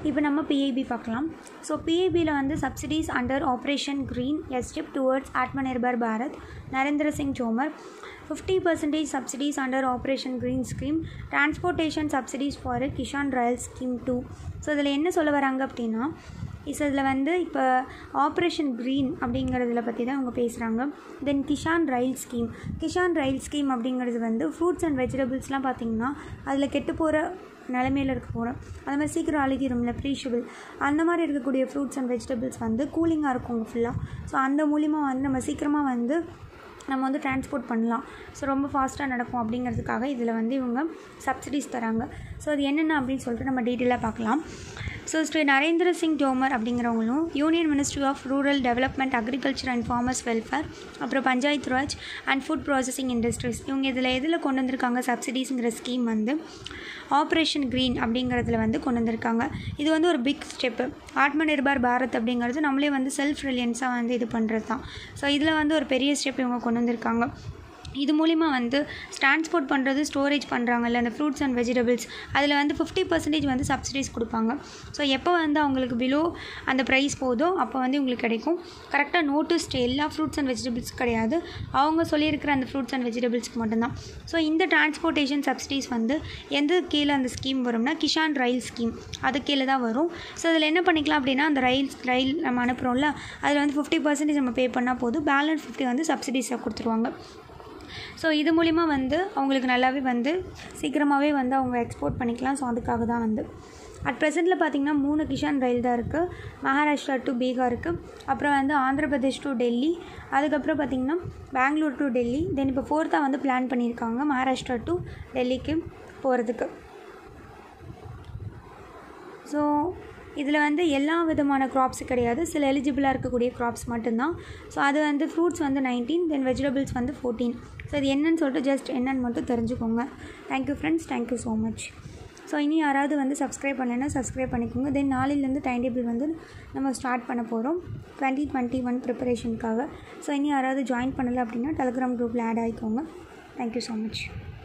இப்போ நம்ம பிஐபி பார்க்கலாம் ஸோ பிஐபியில் வந்து subsidies under operation green a step towards Atmanirbhar Bharat Narendra Singh Tomar fifty percentage subsidies under operation green scheme transportation subsidies for Kisan Rail scheme too so இதில் என்ன சொல்ல வராங்க அப்படின்னா இஸ் இதில் வந்து இப்போ ஆப்ரேஷன் க்ரீன் அப்படிங்கிறதுல பற்றி தான் அவங்க பேசுகிறாங்க then Kisan Rail scheme Kisan Rail scheme அப்படிங்கிறது வந்து ஃப்ரூட்ஸ் அண்ட் வெஜிடபிள்ஸ்லாம் பார்த்திங்கன்னா அதில் கெட்டு போகிற நிலமையில் இருக்க போகிறோம் அது மாதிரி சீக்கிரம் அழுகிரும்ல ப்ரீஷபிள் அந்த மாதிரி இருக்கக்கூடிய ஃப்ரூட்ஸ் அண்ட் வெஜிடபிள்ஸ் வந்து கூலிங்காக இருக்கும் ஃபுல்லாக ஸோ அந்த மூலிமா வந்து நம்ம சீக்கிரமாக வந்து நம்ம வந்து டிரான்ஸ்போர்ட் பண்ணலாம் ஸோ ரொம்ப ஃபாஸ்ட்டாக நடக்கும் அப்படிங்கிறதுக்காக இதில் வந்து இவங்க சப்சிடிஸ் தராங்க ஸோ அது என்னென்ன அப்படின்னு சொல்லிட்டு நம்ம டீட்டெயிலாக பார்க்கலாம் ஸோ ஸ்ரீ நரேந்திர சிங் தோமர் அப்படிங்கிறவங்களும் union ministry of rural development agriculture and farmers welfare அப்புறம் Panchayat Raj and food processing industries இவங்க இதில் எதில் கொண்டு வந்திருக்காங்க சப்சிடிஸுங்கிற ஸ்கீம் வந்து ஆப்ரேஷன் க்ரீன் அப்படிங்கிறதுல வந்து கொண்டு வந்திருக்காங்க இது வந்து ஒரு பிக் ஸ்டெப்பு ஆத்ம நிர்பார் பாரத் அப்படிங்கிறது நம்மளே வந்து செல்ஃப் ரிலியன்ஸாக வந்து இது பண்ணுறது தான் ஸோ இதில் வந்து ஒரு பெரிய ஸ்டெப் இவங்க கொண்டு வந்திருக்காங்க இது மூலிமா வந்து டிரான்ஸ்போர்ட் பண்ணுறது ஸ்டோரேஜ் பண்ணுறாங்கல்ல அந்த ஃப்ரூட்ஸ் அண்ட் வெஜிடபிள்ஸ் அதில் வந்து ஃபிஃப்டி பர்சன்டேஜ் வந்து சப்சிடிஸ் கொடுப்பாங்க ஸோ எப்போ வந்து அவங்களுக்கு பிலோ அந்த ப்ரைஸ் போதோ அப்போ வந்து உங்களுக்கு கிடைக்கும் கரெக்டாக நோட்டீஸ் எல்லா ஃப்ரூட்ஸ் அண்ட் வெஜிடபிள்ஸ் கிடையாது அவங்க சொல்லியிருக்கிற அந்த ஃப்ரூட்ஸ் அண்ட் வெஜிடபிள்ஸ்க்கு மட்டும்தான் ஸோ இந்த டிரான்ஸ்போர்ட்டேஷன் சப்சிடிஸ் வந்து எந்த கீழே அந்த ஸ்கீம் வரும்னா கிஷான் ரயில் ஸ்கீம் அது கீழே தான் வரும் ஸோ அதில் என்ன பண்ணிக்கலாம் அப்படின்னா அந்த ரயில் ரயில் நம்ம அனுப்புகிறோம்ல அதில் வந்து ஃபிஃப்டி பர்சன்டேஜ் நம்ம பே பண்ணால் போதும் பேலன்ஸ் ஃபிஃப்டி வந்து சப்சிடிஸாக கொடுத்துருவாங்க ஸோ இது மூலிமா வந்து அவங்களுக்கு நல்லாவே வந்து சீக்கிரமாகவே வந்து அவங்க எக்ஸ்போர்ட் பண்ணிக்கலாம் ஸோ அதுக்காக தான் வந்து அட் ப்ரெசென்ட்டில் பார்த்திங்கன்னா மூணு கிஷான் ரயில் தான் இருக்குது மகாராஷ்டிரா டு பீகார் இருக்குது அப்புறம் வந்து ஆந்திர பிரதேஷ் டு டெல்லி அதுக்கப்புறம் பார்த்திங்கன்னா பெங்களூர் டு டெல்லி தென் இப்போ ஃபோர்த்தாக வந்து பிளான் பண்ணியிருக்காங்க மகாராஷ்டிரா டு டெல்லிக்கு போகிறதுக்கு ஸோ இதில் வந்து எல்லா விதமான க்ராப்ஸ் கிடையாது சில எலிஜிபிளாக இருக்கக்கூடிய க்ராப்ஸ் மட்டும்தான் ஸோ அது வந்து ஃப்ரூட்ஸ் வந்து நைன்டீன் தென் வெஜிடபிள்ஸ் வந்து ஃபோர்டீன் ஸோ இது என்னன்னு சொல்லிட்டு ஜஸ்ட் என்னன்னு மட்டும் தெரிஞ்சுக்கோங்க thank you friends thank you so much so இனி யாராவது வந்து சப்ஸ்கிரைப் பண்ணலைன்னா சப்ஸ்கிரைப் பண்ணிக்கோங்க தென் நாளையிலேருந்து டைம் டேபிள் வந்து நம்ம ஸ்டார்ட் பண்ண போகிறோம் டுவெண்ட்டி டுவெண்ட்டி ஒன் ப்ரிப்பரேஷனுக்காக ஸோ இனி யாராவது ஜாயின் பண்ணலை அப்படின்னா டெலிகிராம் குரூப்பில் ஆட் ஆகிக்கோங்க தேங்க்யூ ஸோ மச்